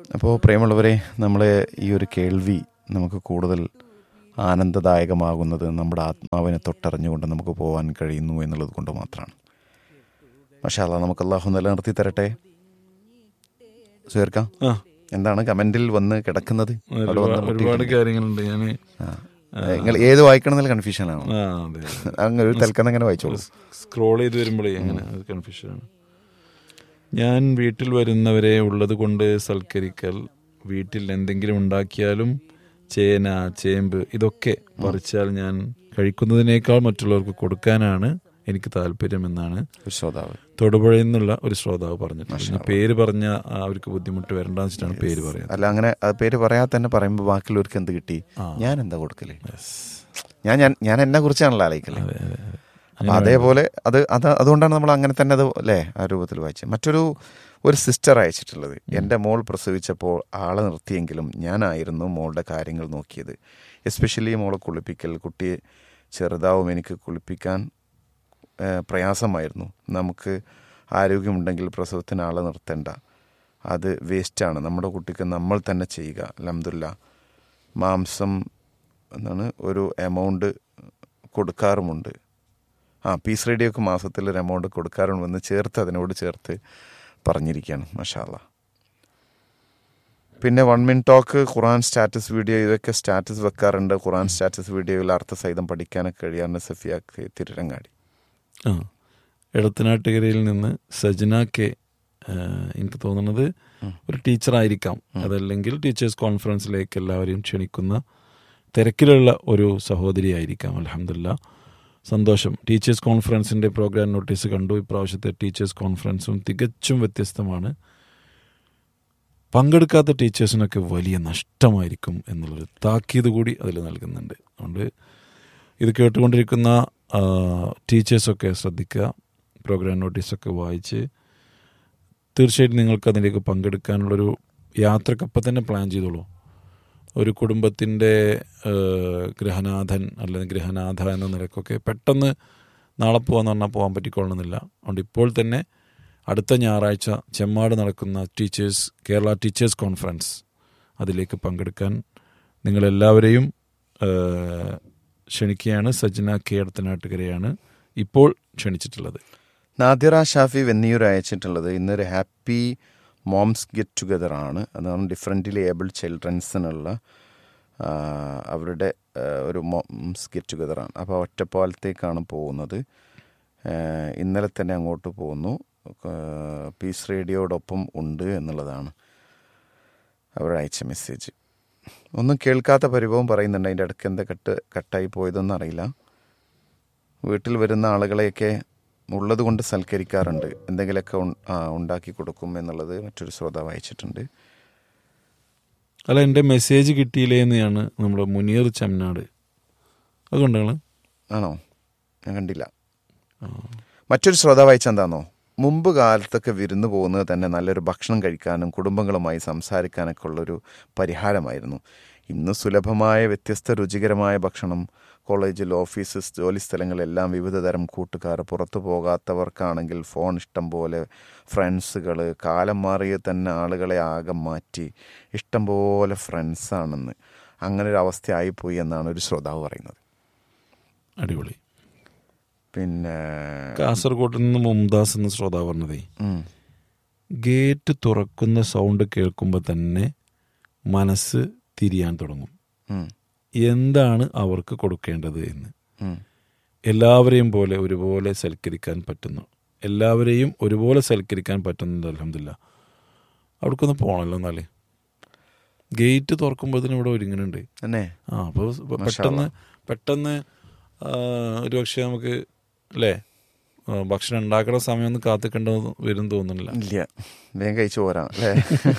അപ്പോൾ പ്രിയമുള്ളവരെ നമ്മളെ ഈ ഒരു കേൾവി നമുക്ക് കൂടുതൽ ആനന്ദദായകമാകുന്നത് നമ്മുടെ ആത്മാവിനെ തൊട്ടറിഞ്ഞുകൊണ്ട് നമുക്ക് പോകാൻ കഴിയുന്നു എന്നുള്ളത് കൊണ്ട് മാത്രമാണ് പക്ഷേ അല്ല നമുക്ക് അള്ളാഹു നിലനിർത്തി തരട്ടെ ചേർക്കാം ആ എന്താണ് കമന്റിൽ വന്ന് കിടക്കുന്നത് അവിടെ വന്ന് ഒരുപാട് ഒരുപാട് കാര്യങ്ങളുണ്ട് ഞാൻ നിങ്ങൾ ഏത് വായിക്കണം എന്നുള്ള കൺഫ്യൂഷനാണ് ആ അതെ അങ്ങനെ ഒരു തൽക്കാലം അങ്ങനെ വായിച്ചോളൂ സ്ക്രോൾ ചെയ്ത് വരുമ്പോഴേ അങ്ങനെ അത് കൺഫ്യൂഷനാണ് ഞാൻ വീട്ടിൽ വരുന്നവരെ ഉള്ളത് കൊണ്ട് സൽക്കരിക്കൽ വീട്ടിൽ എന്തെങ്കിലും ഉണ്ടാക്കിയാലും ചേന ചേമ്പ് ഇതൊക്കെ പറിച്ചാൽ ഞാൻ കഴിക്കുന്നതിനേക്കാൾ മറ്റുള്ളവർക്ക് കൊടുക്കാനാണ് എനിക്ക് താല്പര്യമെന്നാണ് ഒരു ശ്രോതാവ് തൊടുപുഴയിൽ നിന്നുള്ള ഒരു ശ്രോതാവ് പറഞ്ഞിട്ടുണ്ട് ഇനി പേര് പറഞ്ഞ അവർക്ക് ബുദ്ധിമുട്ട് വരണ്ടെന്ന് വെച്ചിട്ടാണ് പേര് പറയാം അല്ല അങ്ങനെ അത് പേര് പറയാതെ തന്നെ പറയുമ്പോൾ ബാക്കിയുള്ളവർക്ക് എന്ത് കിട്ടി ഞാൻ എന്താ കൊടുക്കല് ഞാൻ ഞാൻ ഞാൻ എന്നെ കുറിച്ചാണല്ലോ ആലോചിക്കല് അതെ അതെ അതെ അപ്പൊ അതേപോലെ അത് അത് അതുകൊണ്ടാണ് നമ്മൾ അങ്ങനെ തന്നെ അത് അല്ലേ ആ രൂപത്തിൽ വായിച്ചത് മറ്റൊരു ഒരു സിസ്റ്റർ അയച്ചിട്ടുള്ളത് എൻ്റെ മോൾ പ്രസവിച്ചപ്പോൾ ആളെ നിർത്തിയെങ്കിലും ഞാനായിരുന്നു മോളുടെ കാര്യങ്ങൾ നോക്കിയത് എസ്പെഷ്യലി മോളെ കുളിപ്പിക്കൽ കുട്ടിയെ ചെറുതാവും എനിക്ക് കുളിപ്പിക്കാൻ ഏഹ്, പ്രയാസമായിരുന്നു നമുക്ക് ആരോഗ്യമുണ്ടെങ്കിൽ പ്രസവത്തിന് ആളെ നിർത്തേണ്ട അത് വേസ്റ്റാണ് നമ്മുടെ കുട്ടിക്ക് നമ്മൾ തന്നെ ചെയ്യുക അലഹമില്ല മാംസം എന്താണ് ഒരു എമൗണ്ട് കൊടുക്കാറുമുണ്ട് ആ പീസ് റേഡിയോക്ക് മാസത്തിൽ ഒരു എമൗണ്ട് കൊടുക്കാറുണ്ടെന്ന് ചേർത്ത് അതിനോട് ചേർത്ത് പറഞ്ഞിരിക്കുകയാണ് മഷാല്ല പിന്നെ വൺ മിൻ ടോക്ക് ഖുറാൻ സ്റ്റാറ്റസ് വീഡിയോ ഇതൊക്കെ സ്റ്റാറ്റസ് വെക്കാറുണ്ട് ഖുറാൻ സ്റ്റാറ്റസ് വീഡിയോയിൽ അർത്ഥസഹിതം പഠിക്കാനൊക്കെ കഴിയാറുണ്ട് സഫിയാക്ക് തിരുരങ്ങാടി ആ എടത്തനാട്ടുകരയിൽ നിന്ന് സജന കെ ആ, എനിക്ക് തോന്നുന്നത് ഒരു ടീച്ചറായിരിക്കാം അതല്ലെങ്കിൽ ടീച്ചേഴ്സ് കോൺഫറൻസിലേക്ക് എല്ലാവരെയും ക്ഷണിക്കുന്ന തിരക്കിലുള്ള ഒരു സഹോദരിയായിരിക്കാം അലഹമില്ല സന്തോഷം ടീച്ചേഴ്സ് കോൺഫറൻസിൻ്റെ പ്രോഗ്രാം നോട്ടീസ് കണ്ടു ഇപ്രാവശ്യത്തെ ടീച്ചേഴ്സ് കോൺഫറൻസും തികച്ചും വ്യത്യസ്തമാണ് പങ്കെടുക്കാത്ത ടീച്ചേഴ്സിനൊക്കെ വലിയ നഷ്ടമായിരിക്കും എന്നുള്ളൊരു താക്കീത് കൂടി അതിൽ നൽകുന്നുണ്ട് അതുകൊണ്ട് ഇത് കേട്ടുകൊണ്ടിരിക്കുന്ന ആ, ടീച്ചേഴ്സൊക്കെ ശ്രദ്ധിക്കുക പ്രോഗ്രാം നോട്ടീസൊക്കെ വായിച്ച് തീർച്ചയായിട്ടും നിങ്ങൾക്ക് അതിലേക്ക് പങ്കെടുക്കാനുള്ളൊരു യാത്രക്കപ്പം തന്നെ പ്ലാൻ ചെയ്തോളൂ ഒരു കുടുംബത്തിൻ്റെ ഗൃഹനാഥൻ അല്ലെങ്കിൽ ഗൃഹനാഥ എന്ന നിലക്കൊക്കെ പെട്ടെന്ന് നാളെ പോകാന്ന് പറഞ്ഞാൽ പോകാൻ പറ്റിക്കൊള്ളണമെന്നില്ല അതുകൊണ്ട് ഇപ്പോൾ തന്നെ അടുത്ത ഞായറാഴ്ച ചെമ്മാട് നടക്കുന്ന ടീച്ചേഴ്സ് കേരള ടീച്ചേഴ്സ് കോൺഫറൻസ് അതിലേക്ക് പങ്കെടുക്കാൻ നിങ്ങളെല്ലാവരെയും ആ, ക്ഷണിക്കുകയാണ് സജ്ജന കെ അടുത്തനാട്ടുകരയാണ് ഇപ്പോൾ ക്ഷണിച്ചിട്ടുള്ളത് നാദിറ ഷാഫി വെന്നിയൂർ അയച്ചിട്ടുള്ളത് ഇന്നൊരു ഹാപ്പി മോംസ് ഗെറ്റ് ടുഗദർ ആണ് അതാണ് ഡിഫറെൻ്റ്ലി ഏബിൾ ചിൽഡ്രൻസിനുള്ള ആ, അവരുടെ ആ, ഒരു മോംസ് ഗെറ്റ് ടുഗദറാണ് അപ്പോൾ ഒറ്റപ്പാലത്തേക്കാണ് പോകുന്നത് ആ, ഇന്നലെ തന്നെ അങ്ങോട്ട് പോകുന്നു ആ, പീസ് റേഡിയോടൊപ്പം ഉണ്ട് എന്നുള്ളതാണ് അവർ അയച്ച മെസ്സേജ് ഒന്നും കേൾക്കാത്ത പരിഭവം പറയുന്നുണ്ട് അതിൻ്റെ ഇടയ്ക്ക് എന്താ കട്ട് കട്ടായി പോയതൊന്നും അറിയില്ല വീട്ടിൽ വരുന്ന ആളുകളെയൊക്കെ ഉള്ളത് കൊണ്ട് സൽക്കരിക്കാറുണ്ട് എന്തെങ്കിലുമൊക്കെ ഉൺ- ആ, ഉണ്ടാക്കി കൊടുക്കും എന്നുള്ളത് മറ്റൊരു ശ്രോതാവ് അയച്ചിട്ടുണ്ട് അല്ല എൻ്റെ മെസ്സേജ് കിട്ടിയില്ലേ എന്നാണ് നമ്മുടെ മുനീർ ചമ്മനാട് അതുകൊണ്ട് നിങ്ങൾ ആണോ ഞാൻ കണ്ടില്ല മറ്റൊരു ശ്രോതാവ് അയച്ചെന്താണോ മുമ്പ് കാലത്തൊക്കെ വിരുന്ന് പോകുന്നത് തന്നെ നല്ലൊരു ഭക്ഷണം കഴിക്കാനും കുടുംബങ്ങളുമായി സംസാരിക്കാനൊക്കെ ഉള്ളൊരു പരിഹാരമായിരുന്നു ഇന്ന് സുലഭമായ വ്യത്യസ്ത രുചികരമായ ഭക്ഷണം കോളേജിൽ ഓഫീസസ് ജോലി സ്ഥലങ്ങളെല്ലാം വിവിധ തരം കൂട്ടുകാർ പുറത്തു പോകാത്തവർക്കാണെങ്കിൽ ഫോൺ ഇഷ്ടം പോലെ ഫ്രണ്ട്സുകൾ കാലം മാറിയ തന്നെ ആളുകളെ ആകെ മാറ്റി ഇഷ്ടം പോലെ ഫ്രണ്ട്സാണെന്ന് അങ്ങനെ ഒരു അവസ്ഥയായിപ്പോയി എന്നാണ് ഒരു ശ്രോതാവ് പറയുന്നത് അടിപൊളി പിന്നെ കാസർഗോഡ് നിന്ന് മുംതാസ് എന്ന ശ്രോതാവ് പറഞ്ഞതേ ഉം. ഗേറ്റ് തുറക്കുന്ന സൗണ്ട് കേൾക്കുമ്പോൾ തന്നെ മനസ്സ് തിരിയാൻ തുടങ്ങും ഉം. എന്താണ് അവർക്ക് കൊടുക്കേണ്ടത് എന്ന് ഉം. എല്ലാവരെയും പോലെ ഒരുപോലെ സൽക്കരിക്കാൻ പറ്റുന്നു എല്ലാവരെയും ഒരുപോലെ സൽക്കരിക്കാൻ പറ്റുന്നുണ്ട് അലഹമില്ല അവിടേക്കൊന്ന് പോകണല്ലോ എന്നാലേ ഗേറ്റ് തുറക്കുമ്പോഴത്തേനും ഇവിടെ ഒരുങ്ങുന്നുണ്ട് തന്നെ ആ അപ്പോൾ പെട്ടെന്ന് പെട്ടെന്ന് ആ, ഒരു പക്ഷേ നമുക്ക് അല്ലേ ആ, ഭക്ഷണം ഉണ്ടാക്കുന്ന സമയമൊന്നും കാത്തിക്കേണ്ട വരും തോന്നുന്നില്ല ഇല്ല വേഗം കഴിച്ചു പോരാം അല്ലേ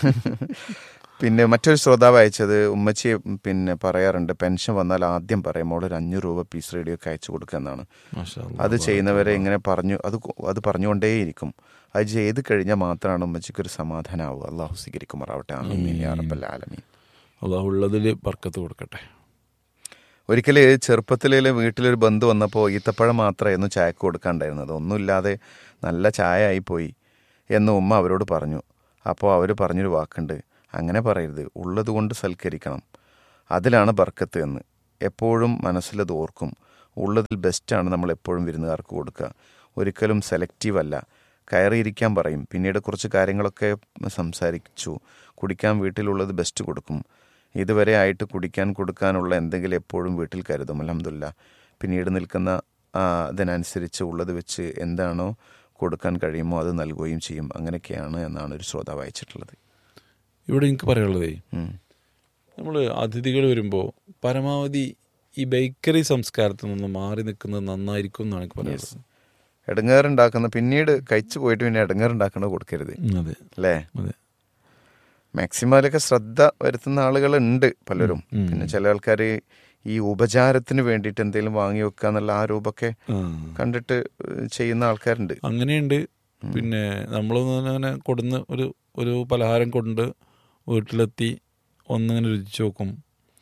പിന്നെ മറ്റൊരു ശ്രോതാവ് അയച്ചത് ഉമ്മച്ചി പിന്നെ പറയാറുണ്ട് പെൻഷൻ വന്നാൽ ആദ്യം പറയും മോള് ഒരു അഞ്ഞൂറ് രൂപ പീസ് റേഡിയോക്ക് അയച്ചു കൊടുക്കുക എന്നാണ് മാഷാ അല്ലാ. അത് ചെയ്യുന്നവരെ ഇങ്ങനെ പറഞ്ഞു അത് കൊ- അത് പറഞ്ഞുകൊണ്ടേയിരിക്കും അത് ചെയ്ത് കഴിഞ്ഞാൽ മാത്രമാണ് ഉമ്മച്ചിക്ക് ഒരു സമാധാനമാവുക അള്ളാഹു സ്വീകരിക്കുമാറാവട്ടെ ആമീൻ യാ റബ്ബൽ ആലമീൻ അള്ളാഹു ഉള്ളതിൽ ബർക്കത്ത് കൊടുക്കട്ടെ ഒരിക്കൽ ചെറുപ്പത്തിൽ വീട്ടിലൊരു ബന്ധു വന്നപ്പോൾ ഈത്തപ്പഴം മാത്രമായിരുന്നു ചായക്ക് കൊടുക്കാണ്ടായിരുന്നത് ഒന്നുമില്ലാതെ നല്ല ചായ ആയിപ്പോയി എന്ന് ഉമ്മ അവരോട് പറഞ്ഞു അപ്പോൾ അവർ പറഞ്ഞൊരു വാക്കുണ്ട് അങ്ങനെ പറയരുത് ഉള്ളതുകൊണ്ട് സൽക്കരിക്കണം അതിലാണ് ബർക്കത്ത് എന്ന് എപ്പോഴും മനസ്സിലത് ഓർക്കും ഉള്ളതിൽ ബെസ്റ്റാണ് നമ്മൾ എപ്പോഴും വിരുന്നുകാർക്ക് കൊടുക്കുക ഒരിക്കലും സെലക്റ്റീവ് അല്ല കയറിയിരിക്കാൻ പറയും പിന്നീട് കുറച്ച് കാര്യങ്ങളൊക്കെ സംസാരിച്ചു കുടിക്കാൻ വീട്ടിലുള്ളത് ബെസ്റ്റ് കൊടുക്കും ഇതുവരെ ആയിട്ട് കുടിക്കാൻ കൊടുക്കാനുള്ള എന്തെങ്കിലും എപ്പോഴും വീട്ടിൽ കരുതും അലഹമില്ല പിന്നീട് നിൽക്കുന്ന ആ, അതിനനുസരിച്ച് ഉള്ളത് വെച്ച് എന്താണോ കൊടുക്കാൻ കഴിയുമോ അത് നൽകുകയും ചെയ്യും അങ്ങനെയൊക്കെയാണ് എന്നാണ് ഒരു ശ്രോതാവ് അയച്ചിട്ടുള്ളത് ഇവിടെ എനിക്ക് പറയാനുള്ളതേ ഉം. നമ്മൾ അതിഥികൾ വരുമ്പോൾ പരമാവധി ഈ ബേക്കറി സംസ്കാരത്തിൽ നിന്ന് മാറി നിൽക്കുന്നത് നന്നായിരിക്കും എന്നാണ് എനിക്ക് പറയുന്നത് ഇടങ്ങേറുണ്ടാക്കുന്ന പിന്നീട് കഴിച്ചു പോയിട്ട് പിന്നെ ഇടങ്ങേറുണ്ടാക്കുന്നത് കൊടുക്കരുത് ഉം, അതെ അല്ലേ അതെ മാക്സിമം അതിലൊക്കെ ശ്രദ്ധ വരുത്തുന്ന ആളുകളുണ്ട് പലരും ഉം. പിന്നെ ചില ആൾക്കാർ ഈ ഉപചാരത്തിന് വേണ്ടിയിട്ട് എന്തെങ്കിലും വാങ്ങി വെക്കുക എന്നുള്ള ആ രൂപമൊക്കെ ആ. കണ്ടിട്ട് ഏഹ്, ചെയ്യുന്ന ആൾക്കാരുണ്ട് അങ്ങനെയുണ്ട് പിന്നെ നമ്മളൊന്ന് അങ്ങനെ കൊടുന്ന് ഒരു ഒരു പലഹാരം കൊണ്ട് വീട്ടിലെത്തി ഒന്നിങ്ങനെ രുചിച്ച് നോക്കും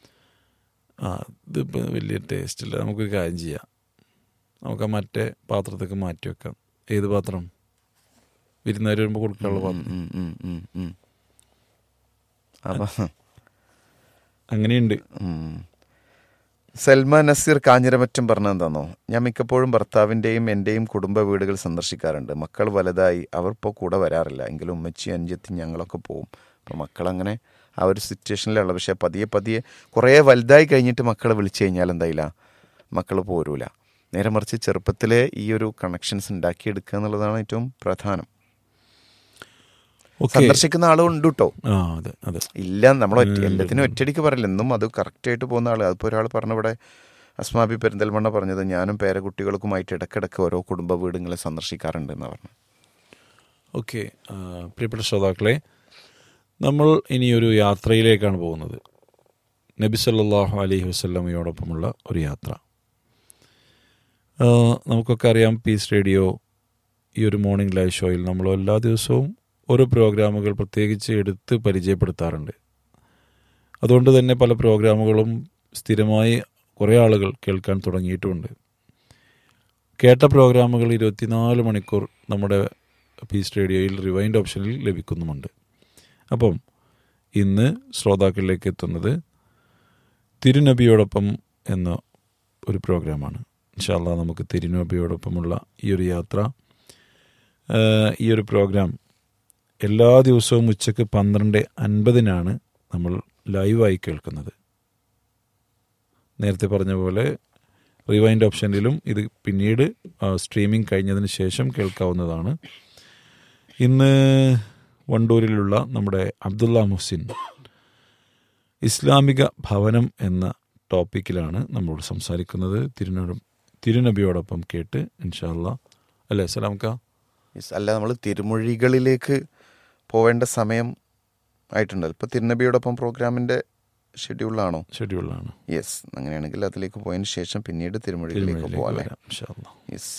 ആ ഇതിപ്പോൾ വലിയ ടേസ്റ്റ് ഇല്ല നമുക്കൊരു കാര്യം ചെയ്യാം നമുക്ക് ആ മറ്റേ പാത്രത്തേക്ക് മാറ്റി വെക്കാം ഏത് പാത്രം വിരുന്നുകാർ വരുമ്പോൾ കൊടുക്കാനുള്ള പാത്രം ഉം, ഉം, ഉം, ഉം. അപ്പൊ അങ്ങനെയുണ്ട് ഉം. സൽമാൻ നസീർ കാഞ്ഞിരമറ്റം പറഞ്ഞെന്താണോ ഞാൻ മിക്കപ്പോഴും ഭർത്താവിൻ്റെയും എൻ്റെയും കുടുംബ വീടുകൾ സന്ദർശിക്കാറുണ്ട് മക്കൾ വലുതായി അവർ ഇപ്പോൾ കൂടെ വരാറില്ല എങ്കിലും ഉമ്മച്ചി അഞ്ചെത്തി ഞങ്ങളൊക്കെ പോവും അപ്പോൾ മക്കളങ്ങനെ ആ ഒരു സിറ്റുവേഷനിലുള്ള പക്ഷേ പതിയെ പതിയെ കുറേ വലുതായി കഴിഞ്ഞിട്ട് മക്കളെ വിളിച്ചു കഴിഞ്ഞാൽ എന്തായില്ല മക്കൾ പോരൂല നേരെ മറിച്ച് ചെറുപ്പത്തിലെ ഈ ഒരു കണക്ഷൻസ് ഉണ്ടാക്കിയെടുക്കുക എന്നുള്ളതാണ് ഏറ്റവും പ്രധാനം ഓക്കെ സന്ദർശിക്കുന്ന ആളുണ്ട് കേട്ടോ ആ അതെ അതെ ഇല്ല നമ്മൾ ഒറ്റ- എല്ലാത്തിനും ഒറ്റയടിക്ക് പറയില്ല എന്നും അത് കറക്റ്റായിട്ട് പോകുന്ന ആൾ അതിപ്പോൾ ഒരാൾ പറഞ്ഞ ഇവിടെ അസ്മാബി പെരിന്തൽമണ്ണ പറഞ്ഞത് ഞാനും പേരക്കുട്ടികൾക്കുമായിട്ട് ഇടയ്ക്കിടയ്ക്ക് ഓരോ കുടുംബ വീടുകളെ സന്ദർശിക്കാറുണ്ട് എന്ന് പറഞ്ഞു ഓക്കെ പ്രിയപ്പെട്ട ശ്രോതാക്കളെ നമ്മൾ ഇനിയൊരു യാത്രയിലേക്കാണ് പോകുന്നത് നബി സല്ലല്ലാഹു അലൈഹി വസല്ലമയോടൊപ്പമുള്ള ഒരു യാത്ര ആ, നമുക്കൊക്കെ അറിയാം പീസ് റേഡിയോ ഈ ഒരു മോർണിംഗ് ലൈവ് ഷോയിൽ നമ്മൾ എല്ലാ ദിവസവും ഓരോ പ്രോഗ്രാമുകൾ പ്രത്യേകിച്ച് എടുത്ത് പരിചയപ്പെടുത്താറുണ്ട് അതുകൊണ്ട് തന്നെ പല പ്രോഗ്രാമുകളും സ്ഥിരമായി കുറേ ആളുകൾ കേൾക്കാൻ തുടങ്ങിയിട്ടുമുണ്ട് കേട്ട പ്രോഗ്രാമുകൾ ഇരുപത്തിനാല് മണിക്കൂർ നമ്മുടെ പീസ് റേഡിയോയിൽ റിവൈൻഡ് ഓപ്ഷനിൽ ലഭിക്കുന്നുമുണ്ട് അപ്പം ഇന്ന് ശ്രോതാക്കളിലേക്ക് എത്തുന്നത് തിരുനബിയോടൊപ്പം എന്ന ഒരു പ്രോഗ്രാമാണ് ഇൻഷാല്ല നമുക്ക് തിരുനബിയോടൊപ്പമുള്ള ഈ ഒരു യാത്ര ആ, ഈ ഒരു പ്രോഗ്രാം എല്ലാ ദിവസവും ഉച്ചയ്ക്ക് പന്ത്രണ്ട് അൻപതിനാണ് നമ്മൾ ലൈവായി കേൾക്കുന്നത് നേരത്തെ പറഞ്ഞ പോലെ റിവൈൻഡ് ഓപ്ഷനിലും ഇത് പിന്നീട് സ്ട്രീമിംഗ് കഴിഞ്ഞതിന് ശേഷം കേൾക്കാവുന്നതാണ് ഇന്ന് വണ്ടൂരിലുള്ള നമ്മുടെ അബ്ദുള്ള മുഹ്സിൻ ഇസ്ലാമിക ഭവനം എന്ന ടോപ്പിക്കിലാണ് നമ്മളോട് സംസാരിക്കുന്നത് തിരുനബി തിരുനബിയോടൊപ്പം കേട്ട് ഇൻഷാല്ല അല്ലേ സലാംക്ക Yes, അല്ല നമ്മൾ തിരുമൊഴികളിലേക്ക് പോവേണ്ട സമയം ആയിട്ടുണ്ടല്ലോ ഇപ്പോൾ തിരുനബിയോടൊപ്പം പ്രോഗ്രാമിൻ്റെ ഷെഡ്യൂളാണോ ഷെഡ്യൂളാണ് യെസ് അങ്ങനെയാണെങ്കിൽ അതിലേക്ക് പോയതിന് ശേഷം പിന്നീട് തിരുമൊഴികളിലേക്ക് തിരുമലയിലേക്ക് പോകാം വരാം ഇൻഷാല്ല യെസ്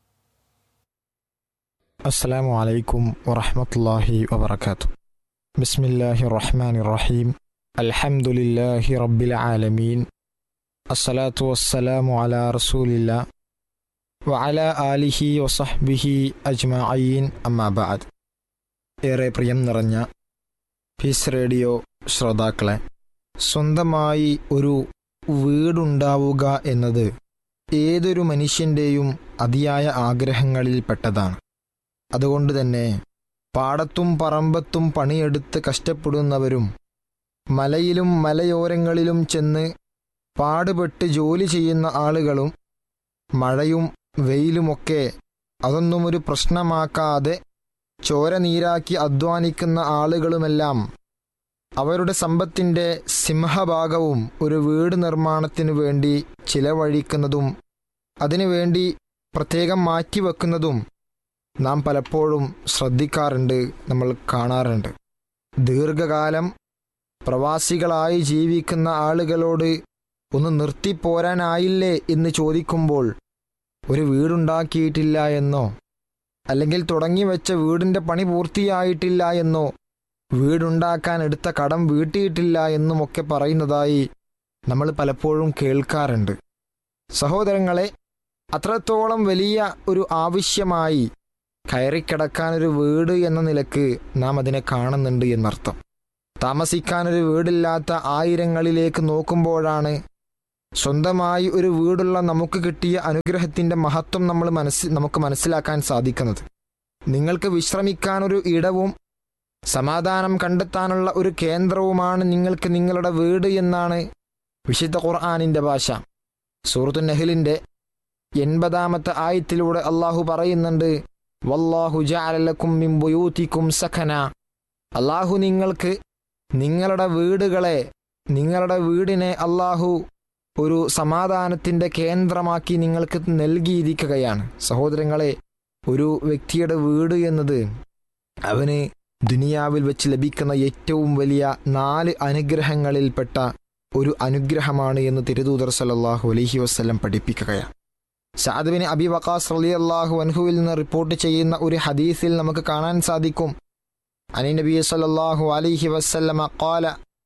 السلام عليكم ورحمة الله وبركاته بسم الله الرحمن الرحيم الحمد لله رب العالمين الصلاة والسلام على رسول الله وعلى آله وصحبه أجمعين أما بعد ഏറെ പ്രിയം നിറഞ്ഞ പീസ് റേഡിയോ ശ്രോതാക്കളെ സ്വന്തമായി ഒരു വീടുണ്ടാവുക എന്നത് ഏതൊരു മനുഷ്യൻ്റെയും അതിയായ ആഗ്രഹങ്ങളിൽപ്പെട്ടതാണ് അതുകൊണ്ട് തന്നെ പാടത്തും പറമ്പത്തും പണിയെടുത്ത് കഷ്ടപ്പെടുന്നവരും മലയിലും മലയോരങ്ങളിലും ചെന്ന് പാടുപെട്ട് ജോലി ചെയ്യുന്ന ആളുകളും മഴയും വെയിലുമൊക്കെ അതൊന്നും ഒരു പ്രശ്നമാക്കാതെ ചോര നീരാക്കി അധ്വാനിക്കുന്ന ആളുകളുമെല്ലാം അവരുടെ സമ്പത്തിൻ്റെ സിംഹഭാഗവും ഒരു വീട് നിർമ്മാണത്തിനു വേണ്ടി ചിലവഴിക്കുന്നതും അതിനുവേണ്ടി പ്രത്യേകം മാറ്റിവെക്കുന്നതും നാം പലപ്പോഴും ശ്രദ്ധിക്കാറുണ്ട് നമ്മൾ കാണാറുണ്ട് ദീർഘകാലം പ്രവാസികളായി ജീവിക്കുന്ന ആളുകളോട് ഒന്ന് നിർത്തിപ്പോരാനായില്ലേ എന്ന് ചോദിക്കുമ്പോൾ ഒരു വീടുണ്ടാക്കിയിട്ടില്ല എന്നോ അല്ലെങ്കിൽ തുടങ്ങി വെച്ച വീടിൻ്റെ പണി പൂർത്തിയായിട്ടില്ല എന്നോ വീടുണ്ടാക്കാൻ എടുത്ത കടം വീട്ടിയിട്ടില്ല എന്നുമൊക്കെ പറയുന്നതായി നമ്മൾ പലപ്പോഴും കേൾക്കാറുണ്ട് സഹോദരങ്ങളെ അത്രത്തോളം വലിയ ഒരു ആവശ്യമായി കയറിക്കിടക്കാൻ ഒരു വീട് എന്ന നിലക്ക് നാം അതിനെ കാണുന്നുണ്ട് എന്നർത്ഥം താമസിക്കാനൊരു വീടില്ലാത്ത ആയിരങ്ങളിലേക്ക് നോക്കുമ്പോഴാണ് സ്വന്തമായി ഒരു വീടുള്ള നമുക്ക് കിട്ടിയ അനുഗ്രഹത്തിന്റെ മഹത്വം നമ്മൾ മനസ്സ് നമുക്ക് മനസ്സിലാക്കാൻ സാധിക്കുന്നത് നിങ്ങൾക്ക് വിശ്രമിക്കാനൊരു ഇടവും സമാധാനം കണ്ടെത്താനുള്ള ഒരു കേന്ദ്രവുമാണ് നിങ്ങൾക്ക് നിങ്ങളുടെ വീട് എന്നാണ് വിശുദ്ധ ഖുർആാനിന്റെ ഭാഷ സൂറത്തു നഹലിന്റെ എൺപതാമത്തെ ആയത്തിലൂടെ അള്ളാഹു പറയുന്നുണ്ട് വല്ലാഹു ജാലലക്കും മിൻ ബുയൂത്തിക്കും സഖന അള്ളാഹു നിങ്ങൾക്ക് നിങ്ങളുടെ വീടുകളെ നിങ്ങളുടെ വീടിനെ അള്ളാഹു ഒരു സമാധാനത്തിന്റെ കേന്ദ്രമാക്കി നിങ്ങൾക്ക് നൽകിയിരിക്കുകയാണ് സഹോദരങ്ങളെ ഒരു വ്യക്തിയുടെ വീട് എന്നത് അവന് ദുനിയാവിൽ വെച്ച് ലഭിക്കുന്ന ഏറ്റവും വലിയ നാല് അനുഗ്രഹങ്ങളിൽപ്പെട്ട ഒരു അനുഗ്രഹമാണ് എന്ന് തിരുദൂതർ സല്ലല്ലാഹു അലൈഹി വസ്ലം പഠിപ്പിക്കുകയാണ് സാദുബിന് അബി വക്കാസ് റലി അള്ളാഹു അൻഹുവിൽ നിന്ന് റിപ്പോർട്ട് ചെയ്യുന്ന ഒരു ഹദീസിൽ നമുക്ക് കാണാൻ സാധിക്കും അനി നബി സല്ലല്ലാഹു അലൈഹി വസല്ലമ ഖാല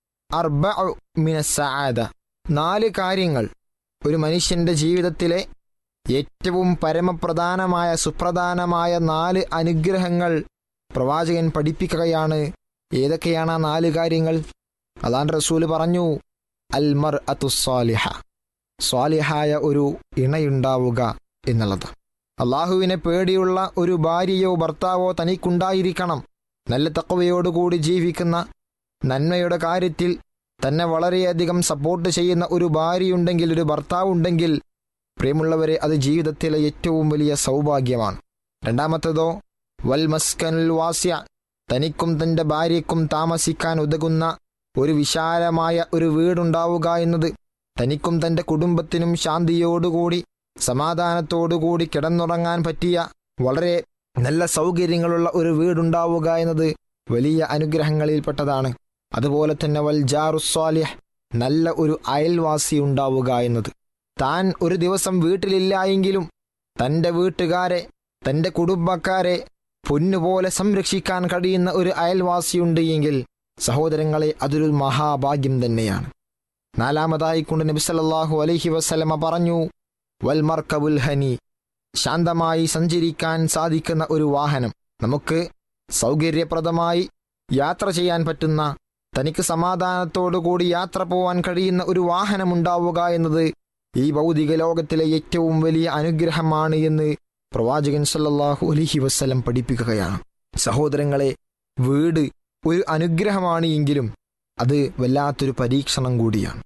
അർബഉ മിന സആദ നാല് കാര്യങ്ങൾ ഒരു മനുഷ്യന്റെ ജീവിതത്തിലെ ഏറ്റവും പരമപ്രധാനമായ സുപ്രധാനമായ നാല് അനുഗ്രഹങ്ങൾ പ്രവാചകൻ പഠിപ്പിക്കുകയാണ് ഏതൊക്കെയാണ് ആ നാല് കാര്യങ്ങൾ അതാൻ റസൂല് പറഞ്ഞു അൽമർ അത്തുസ്വാലിഹ സ്വാലിഹായ ഒരു ഇണയുണ്ടാവുക എന്നുള്ളത് അള്ളാഹുവിനെ പേടിയുള്ള ഒരു ഭാര്യയോ ഭർത്താവോ തനിക്കുണ്ടായിരിക്കണം നല്ല തക്കവയോടുകൂടി ജീവിക്കുന്ന നന്മയുടെ കാര്യത്തിൽ തന്നെ വളരെയധികം സപ്പോർട്ട് ചെയ്യുന്ന ഒരു ഭാര്യയുണ്ടെങ്കിൽ ഒരു ഭർത്താവ് ഉണ്ടെങ്കിൽ പ്രിയമുള്ളവരെ അത് ജീവിതത്തിലെ ഏറ്റവും വലിയ സൗഭാഗ്യമാണ് രണ്ടാമത്തേതോ വൽ മസ്കനുൽ വാസ്യ തനിക്കും തന്റെ ഭാര്യയ്ക്കും താമസിക്കാൻ ഉതകുന്ന ഒരു വിശാലമായ ഒരു വീടുണ്ടാവുക എന്നത് തനിക്കും തന്റെ കുടുംബത്തിനും ശാന്തിയോടുകൂടി സമാധാനത്തോടുകൂടി കിടന്നുറങ്ങാൻ പറ്റിയ വളരെ നല്ല സൗകര്യങ്ങളുള്ള ഒരു വീടുണ്ടാവുക എന്നത് വലിയ അനുഗ്രഹങ്ങളിൽപ്പെട്ടതാണ് അതുപോലെ തന്നെ വൽ ജാറുസ്വാലിഹ് നല്ല ഒരു അയൽവാസി ഉണ്ടാവുക എന്നത് താൻ ഒരു ദിവസം വീട്ടിലില്ല എങ്കിലും തന്റെ വീട്ടുകാരെ തന്റെ കുടുംബക്കാരെ പൊന്നുപോലെ സംരക്ഷിക്കാൻ കഴിയുന്ന ഒരു അയൽവാസിയുണ്ട് എങ്കിൽ സഹോദരങ്ങളെ അതൊരു മഹാഭാഗ്യം തന്നെയാണ് നാലാമതായി കൊണ്ട് നബി സല്ലല്ലാഹു അലൈഹി വസല്ലമ പറഞ്ഞു വൽമർക്കബുൽ ഹനി ശാന്തമായി സഞ്ചരിക്കാൻ സാധിക്കുന്ന ഒരു വാഹനം നമുക്ക് സൗകര്യപ്രദമായി യാത്ര ചെയ്യാൻ പറ്റുന്ന തനിക്ക് സമാധാനത്തോടുകൂടി യാത്ര പോവാൻ കഴിയുന്ന ഒരു വാഹനമുണ്ടാവുക എന്നത് ഈ ഭൗതിക ലോകത്തിലെ ഏറ്റവും വലിയ അനുഗ്രഹമാണ് എന്ന് പ്രവാചകൻ സല്ലല്ലാഹു അലൈഹി വസ്ലം പഠിപ്പിക്കുകയാണ് സഹോദരങ്ങളെ വീട് ഒരു അനുഗ്രഹമാണ് എങ്കിലും അത് വല്ലാത്തൊരു പരീക്ഷണം കൂടിയാണ്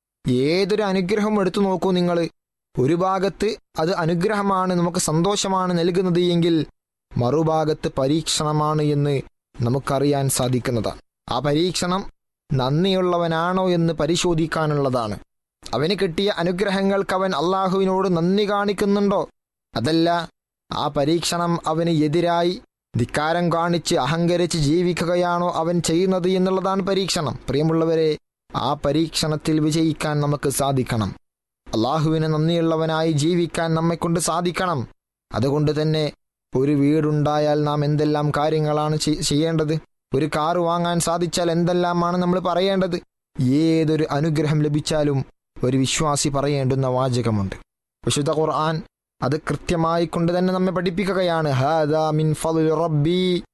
ഏതൊരു അനുഗ്രഹം എടുത്തു നോക്കൂ നിങ്ങൾ ഒരു ഭാഗത്ത് അത് അനുഗ്രഹമാണ് നമുക്ക് സന്തോഷമാണ് നൽകുന്നത് എങ്കിൽ മറുഭാഗത്ത് പരീക്ഷണമാണ് എന്ന് നമുക്കറിയാൻ സാധിക്കുന്നതാണ് ആ പരീക്ഷണം നന്ദിയുള്ളവനാണോ എന്ന് പരിശോധിക്കാനുള്ളതാണ് അവന് കിട്ടിയ അനുഗ്രഹങ്ങൾക്ക് അവൻ അള്ളാഹുവിനോട് നന്ദി കാണിക്കുന്നുണ്ടോ അതല്ല ആ പരീക്ഷണം അവന് എതിരായി ധിക്കാരം കാണിച്ച് അഹങ്കരിച്ച് ജീവിക്കുകയാണോ അവൻ ചെയ്യുന്നത് എന്നുള്ളതാണ് പരീക്ഷണം പ്രിയമുള്ളവരെ ആ പരീക്ഷണത്തിൽ വിജയിക്കാൻ നമുക്ക് സാധിക്കണം അള്ളാഹുവിന് നന്ദിയുള്ളവനായി ജീവിക്കാൻ നമ്മെക്കൊണ്ട് സാധിക്കണം അതുകൊണ്ട് തന്നെ ഒരു വീടുണ്ടായാൽ നാം എന്തെല്ലാം കാര്യങ്ങളാണ് ചെയ്- ചെയ്യേണ്ടത് ഒരു കാറ് വാങ്ങാൻ സാധിച്ചാൽ എന്തെല്ലാമാണ് നമ്മൾ പറയേണ്ടത് ഏതൊരു അനുഗ്രഹം ലഭിച്ചാലും ഒരു വിശ്വാസി പറയേണ്ടുന്ന വാചകമുണ്ട് വിശുദ്ധ ഖുർആൻ അത് കൃത്യമായി കൊണ്ട് തന്നെ നമ്മെ പഠിപ്പിക്കുകയാണ് ഹാദാ മിൻ ഫദ്ലി റബ്ബി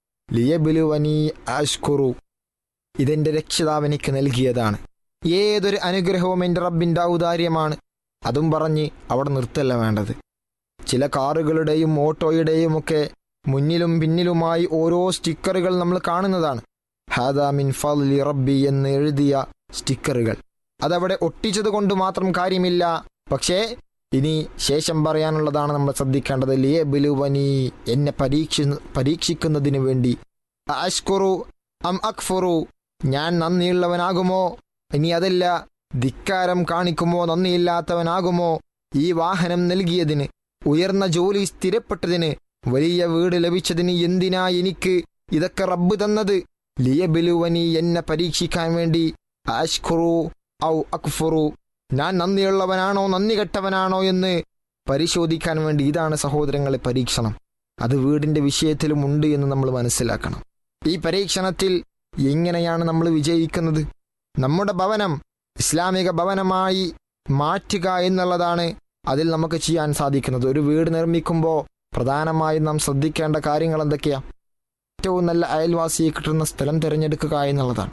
ലിയബ്ലുവനി അഷ്കുറു ഇതെന്റെ രക്ഷിതാവ് എനിക്ക് നൽകിയതാണ് ഏതൊരു അനുഗ്രഹവും എൻ്റെ റബ്ബിൻ്റെ ഔദാര്യമാണ് അതും പറഞ്ഞ് അവിടെ നിർത്തല്ല വേണ്ടത് ചില കാറുകളുടെയും ഓട്ടോയുടെയും ഒക്കെ മുന്നിലും പിന്നിലുമായി ഓരോ സ്റ്റിക്കറുകൾ നമ്മൾ കാണുന്നതാണ് ഹാദാ മിൻ ഫദ്ലി റബ്ബി എന്ന് എഴുതിയ സ്റ്റിക്കറുകൾ അതവിടെ ഒട്ടിച്ചത് കൊണ്ട് മാത്രം കാര്യമില്ല പക്ഷേ ഇനി ശേഷം പറയാനുള്ളതാണ് നമ്മൾ ശ്രദ്ധിക്കേണ്ടത് ലിയ ബിലുവനി എന്നെ പരീക്ഷ പരീക്ഷിക്കുന്നതിന് വേണ്ടി അഷ്കുറു അം അക്ഫുറു ഞാൻ നന്ദിയുള്ളവനാകുമോ ഇനി അതല്ല ധിക്കാരം കാണിക്കുമോ നന്ദിയില്ലാത്തവനാകുമോ ഈ വാഹനം നൽകിയതിന് ഉയർന്ന ജോലി സ്ഥിരപ്പെട്ടതിന് വലിയ വീട് ലഭിച്ചതിന് എന്തിനാ എനിക്ക് ഇതൊക്കെ റബ്ബ് തന്നത് ലിയബിലുവനി എന്നെ പരീക്ഷിക്കാൻ വേണ്ടി അഷ്കുറു ഔ അക്ഫുറു ഞാൻ നന്ദിയുള്ളവനാണോ നന്ദി കെട്ടവനാണോ എന്ന് പരിശോധിക്കാൻ വേണ്ടി ഇതാണ് സഹോദരങ്ങളെ പരീക്ഷണം അത് വീടിന്റെ വിഷയത്തിലും ഉണ്ട് എന്ന് നമ്മൾ മനസ്സിലാക്കണം ഈ പരീക്ഷണത്തിൽ എങ്ങനെയാണ് നമ്മൾ വിജയിക്കുന്നത് നമ്മുടെ ഭവനം ഇസ്ലാമിക ഭവനമായി മാറ്റുക എന്നുള്ളതാണ് അതിൽ നമുക്ക് ചെയ്യാൻ സാധിക്കുന്നത് ഒരു വീട് നിർമ്മിക്കുമ്പോൾ പ്രധാനമായും നാം ശ്രദ്ധിക്കേണ്ട കാര്യങ്ങൾ എന്തൊക്കെയാ ഏറ്റവും നല്ല അയൽവാസിയെ കിട്ടുന്ന സ്ഥലം തിരഞ്ഞെടുക്കുക എന്നുള്ളതാണ്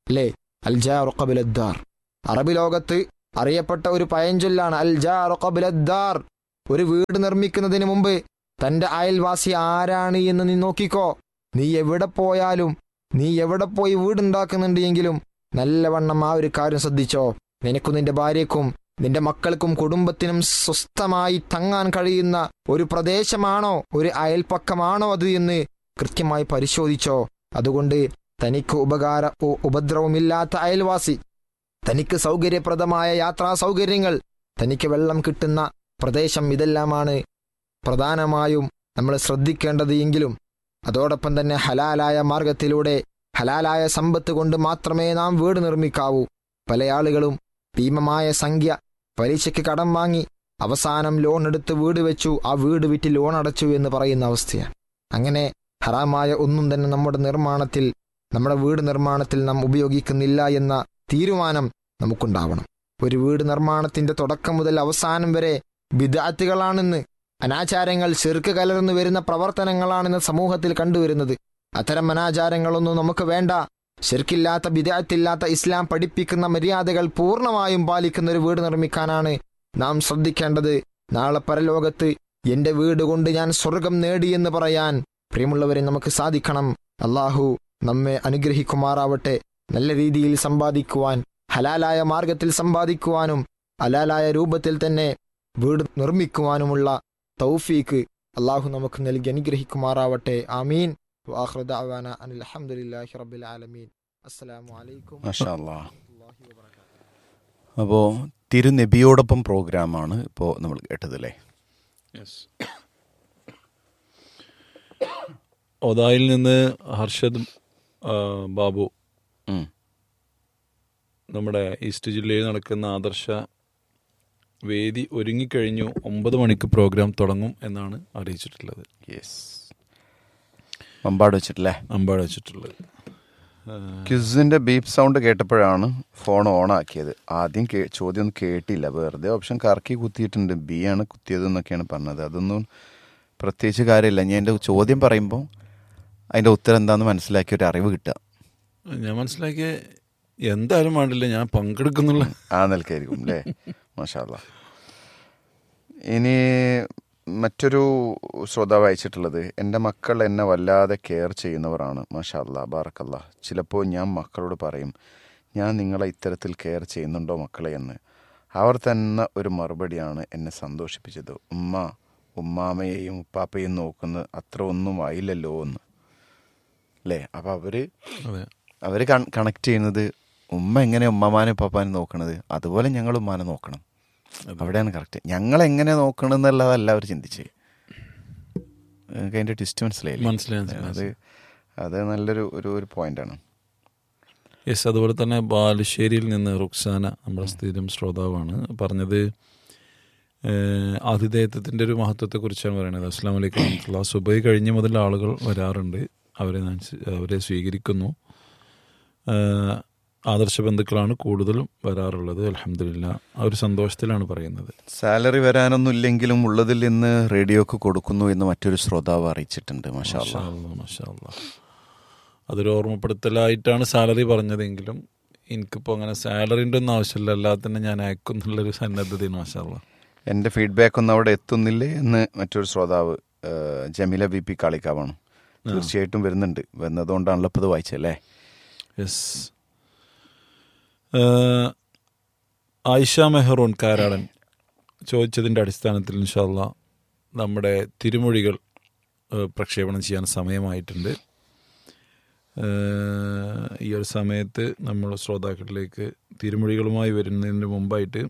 അല്ലേ അൽ ജാറു ഖബലദ്ദാർ അറബി ലോകത്ത് അറിയപ്പെട്ട ഒരു പഴഞ്ചൊല്ലാണ് അൽ ജാറു ഖബലദ്ദാർ ഒരു വീട് നിർമ്മിക്കുന്നതിന് മുമ്പ് തന്റെ അയൽവാസി ആരാണ് എന്ന് നീ നോക്കിക്കോ നീ എവിടെ പോയാലും നീ എവിടെ പോയി വീടുണ്ടാക്കുന്നുണ്ട് എങ്കിലും നല്ലവണ്ണം ആ ഒരു കാര്യം ശ്രദ്ധിച്ചോ നിനക്കും നിന്റെ ഭാര്യയ്ക്കും നിന്റെ മക്കൾക്കും കുടുംബത്തിനും സ്വസ്ഥമായി തങ്ങാൻ കഴിയുന്ന ഒരു പ്രദേശമാണോ ഒരു അയൽപ്പക്കമാണോ അത് എന്ന് കൃത്യമായി പരിശോധിച്ചോ അതുകൊണ്ട് തനിക്ക് ഉപകാര ഉ- ഉപദ്രവമില്ലാത്ത അയൽവാസി തനിക്ക് സൗകര്യപ്രദമായ യാത്രാ സൗകര്യങ്ങൾ തനിക്ക് വെള്ളം കിട്ടുന്ന പ്രദേശം ഇതെല്ലാമാണ് പ്രധാനമായും നമ്മൾ ശ്രദ്ധിക്കേണ്ടത് എങ്കിലും അതോടൊപ്പം തന്നെ ഹലാലായ മാർഗത്തിലൂടെ ഹലാലായ സമ്പത്ത് കൊണ്ട് മാത്രമേ നാം വീട് നിർമ്മിക്കാവൂ പല ആളുകളും ഭീമമായ സംഖ്യ പലിശയ്ക്ക് കടം വാങ്ങി അവസാനം ലോൺ എടുത്ത് വീട് വെച്ചു ആ വീട് വിറ്റ് ലോൺ അടച്ചു എന്ന് പറയുന്ന അവസ്ഥയാണ് അങ്ങനെ ഹറാമായ ഒന്നും തന്നെ നമ്മുടെ നിർമ്മാണത്തിൽ നമ്മുടെ വീട് നിർമ്മാണത്തിൽ നാം ഉപയോഗിക്കുന്നില്ല എന്ന തീരുമാനം നമുക്കുണ്ടാവണം ഒരു വീട് നിർമ്മാണത്തിന്റെ തുടക്കം മുതൽ അവസാനം വരെ വിദാത്തുകളാണെന്ന് അനാചാരങ്ങൾ ചെറുക്ക് കലർന്നു വരുന്ന പ്രവർത്തനങ്ങളാണെന്ന് സമൂഹത്തിൽ കണ്ടുവരുന്നത് അത്തരം അനാചാരങ്ങളൊന്നും നമുക്ക് വേണ്ട ശരിക്കില്ലാത്ത വിദാത്തില്ലാത്ത ഇസ്ലാം പഠിപ്പിക്കുന്ന മര്യാദകൾ പൂർണ്ണമായും പാലിക്കുന്ന ഒരു വീട് നിർമ്മിക്കാനാണ് നാം ശ്രദ്ധിക്കേണ്ടത് നാളെ പരലോകത്ത് എന്റെ വീട് കൊണ്ട് ഞാൻ സ്വർഗം നേടിയെന്ന് പറയാൻ പ്രിയമുള്ളവരെ നമുക്ക് സാധിക്കണം അള്ളാഹു നമ്മെ അനുഗ്രഹിക്കുമാറാവട്ടെ നല്ല രീതിയിൽ സമ്പാദിക്കുവാൻ ഹലാലായ മാർഗത്തിൽ സമ്പാദിക്കുവാനും ഹലാലായ രൂപത്തിൽ തന്നെ വീട് നിർമ്മിക്കുവാനുമുള്ള തൗഫീക്ക് അള്ളാഹു നമുക്ക് നൽകി അനുഗ്രഹിക്കുമാറാവട്ടെ ആമീൻ വാഹൃ ദഅവാന അനിൽ അൽഹംദുലില്ലാഹി റബ്ബിൽ ആലമീൻ അസ്സലാമു അലൈക്കും മാഷാ അല്ലാ. വറഹ്മത്തുള്ളാഹി വബറകാതുഹു അപ്പോൾ തിരുനബിയോടൊപ്പം പ്രോഗ്രാമാണ് ഇപ്പോൾ നമ്മൾ കേട്ടത് അല്ലേ ഒതായിൽ നിന്ന് ഹർഷദ് ആ, ബാബു ഉം. നമ്മുടെ ഈസ്റ്റ് ജില്ലയിൽ നടക്കുന്ന ആദർശ വേദി ഒരുങ്ങിക്കഴിഞ്ഞു ഒമ്പത് മണിക്ക് പ്രോഗ്രാം തുടങ്ങും എന്നാണ് അറിയിച്ചിട്ടുള്ളത് യെസ് മമ്പാട് വെച്ചിട്ടല്ലേ അമ്പാട് വെച്ചിട്ടുള്ളത് ആ, ക്വിസിന്റെ ബീപ്പ് സൗണ്ട് കേട്ടപ്പോഴാണ് ഫോൺ ഓൺ ആക്കിയത് ആദ്യം കേ- ചോദ്യം ഒന്നും കേട്ടില്ല വെറുതെ ഓപ്ഷൻ കറക്കി കുത്തിയിട്ടുണ്ട് ബി ആണ് കുത്തിയത് എന്നൊക്കെയാണ് പറഞ്ഞത് അതൊന്നും പ്രത്യേകിച്ച് കാര്യമില്ല ഞാൻ എൻ്റെ ചോദ്യം പറയുമ്പോൾ അതിൻ്റെ ഉത്തരം എന്താണെന്ന് മനസ്സിലാക്കിയ ഒരു അറിവ് കിട്ടുക ഞാൻ മനസ്സിലാക്കിയ എന്തായാലും വേണ്ടില്ല ഞാൻ പങ്കെടുക്കുന്നുള്ള ആ നിലക്കായിരിക്കും അല്ലേ മാഷാല്ല ഇനി മറ്റൊരു ശ്രോതാവ് അയച്ചിട്ടുള്ളത് എൻ്റെ മക്കൾ എന്നെ വല്ലാതെ കെയർ ചെയ്യുന്നവരാണ് മാഷാല്ല ബാറക്കല്ല ചിലപ്പോൾ ഞാൻ മക്കളോട് പറയും ഞാൻ നിങ്ങളെ ഇത്തരത്തിൽ കെയർ ചെയ്യുന്നുണ്ടോ മക്കളെ എന്ന് അവർ തന്നെ ഒരു മറുപടിയാണ് എന്നെ സന്തോഷിപ്പിച്ചത് ഉമ്മ ഉമ്മാമയെയും ഉപ്പാപ്പയും നോക്കുന്നത് അത്ര ഒന്നും ആയില്ലല്ലോ എന്ന് അല്ലേ അപ്പോൾ അവർ അതെ അവർ കണക്ട് ചെയ്യുന്നത് ഉമ്മ എങ്ങനെ ഉമ്മമാനെ ഉപ്പാപ്പാനെ നോക്കണത് അതുപോലെ ഞങ്ങൾ ഉമ്മാനെ നോക്കണം അവിടെയാണ് കറക്റ്റ് ഞങ്ങൾ എങ്ങനെ നോക്കണം എന്നുള്ളതല്ല അവർ ചിന്തിച്ച് നിങ്ങൾക്ക് അതിൻ്റെ ട്വിസ്റ്റ് മനസ്സിലായില്ലേ മനസ്സിലായി അത് മനസ്സിലായി. അത് നല്ലൊരു ഒരു ഒരു പോയിന്റാണ് യെസ് അതുപോലെ തന്നെ ബാലുശ്ശേരിയിൽ നിന്ന് റുക്സാന നമ്മുടെ സ്ഥിരം ശ്രോതാവാണ് പറഞ്ഞത് ഏഹ്, ആതിഥേയത്വത്തിൻ്റെ ഒരു മഹത്വത്തെക്കുറിച്ചാണ് പറയുന്നത് അസ്സാം വലൈക്കും വറഹ്മത്തുള്ളാഹി. സുബൈ കഴിഞ്ഞ മുതൽ ആളുകൾ വരാറുണ്ട് അവരെ ഞാൻ സ്വീ- അവരെ സ്വീകരിക്കുന്നു ഏഹ്, ആദർശ ബന്ധുക്കളാണ് കൂടുതലും വരാറുള്ളത് അലഹമില്ല ആ ഒരു സന്തോഷത്തിലാണ് പറയുന്നത് സാലറി വരാനൊന്നും ഇല്ലെങ്കിലും ഉള്ളതിൽ നിന്ന് റേഡിയോക്ക് കൊടുക്കുന്നു എന്ന് മറ്റൊരു ശ്രോതാവ് അറിയിച്ചിട്ടുണ്ട് മാഷാ മാഷാ അല്ലാ, മാഷാ അല്ലാ. അതൊരു ഓർമ്മപ്പെടുത്തലായിട്ടാണ് സാലറി പറഞ്ഞതെങ്കിലും എനിക്കിപ്പോൾ അങ്ങനെ സാലറിൻ്റെ ഒന്നും ആവശ്യമില്ല അല്ലാതെ തന്നെ ഞാൻ അയക്കുന്നുള്ളൊരു സന്നദ്ധതയാണ് മാഷാല്ല എൻ്റെ ഫീഡ്ബാക്ക് ഒന്നും അവിടെ എത്തുന്നില്ലേ എന്ന് മറ്റൊരു ശ്രോതാവ് ആ, ജമീല ബി പി കാളിക്കാവാണ് തീർച്ചയായിട്ടും വരുന്നുണ്ട് വരുന്നതുകൊണ്ടാണല്ലോ ഇപ്പോൾ ഇത് വായിച്ചല്ലേ യെസ് ഏഹ്, ആയിഷ മെഹറൂൺ കാരാടൻ ചോദിച്ചതിൻ്റെ അടിസ്ഥാനത്തിൽ ഇൻഷാല്ല നമ്മുടെ തിരുമൊഴികൾ ഏഹ്, പ്രക്ഷേപണം ചെയ്യാൻ സമയമായിട്ടുണ്ട് ഏഹ്, ഈ ഒരു സമയത്ത് നമ്മൾ ശ്രോതാക്കളിലേക്ക് തിരുമൊഴികളുമായി വരുന്നതിന് മുമ്പായിട്ട്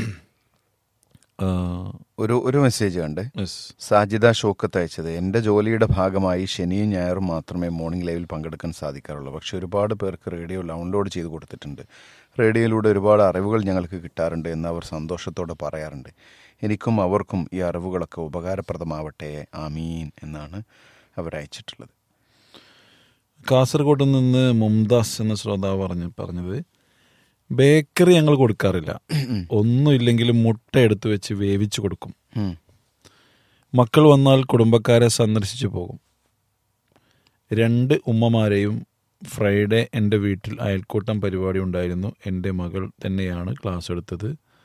ആഹ്, ഒരു ഒരു മെസ്സേജ് കണ്ട് യെസ് സാജിദ ഷോക്കത്ത് അയച്ചത് എൻ്റെ ജോലിയുടെ ഭാഗമായി ശനിയും ഞായറും മാത്രമേ മോർണിംഗ് ലൈവിൽ പങ്കെടുക്കാൻ സാധിക്കാറുള്ളൂ പക്ഷെ ഒരുപാട് പേർക്ക് റേഡിയോ ഡൗൺലോഡ് ചെയ്ത് കൊടുത്തിട്ടുണ്ട് റേഡിയോയിലൂടെ ഒരുപാട് അറിവുകൾ ഞങ്ങൾക്ക് കിട്ടാറുണ്ട് എന്ന് അവർ സന്തോഷത്തോടെ പറയാറുണ്ട് എനിക്കും അവർക്കും ഈ അറിവുകളൊക്കെ ഉപകാരപ്രദമാവട്ടെ ആമീൻ എന്നാണ് അവർ അയച്ചിട്ടുള്ളത് കാസർഗോഡ് നിന്ന് മുംതാസ് എന്ന ശ്രോതാവ് പറഞ്ഞ് പറഞ്ഞത് ബേക്കറി ഞങ്ങൾ കൊടുക്കാറില്ല ഒന്നുമില്ലെങ്കിലും മുട്ട എടുത്തു വെച്ച് വേവിച്ചു കൊടുക്കും ഉം. മക്കൾ വന്നാൽ കുടുംബക്കാരെ സന്ദർശിച്ചു പോകും രണ്ട് ഉമ്മമാരെയും ഫ്രൈഡേ എൻ്റെ വീട്ടിൽ അയൽക്കൂട്ടം പരിപാടി ഉണ്ടായിരുന്നു എൻ്റെ മകൾ തന്നെയാണ് ക്ലാസ് എടുത്തത്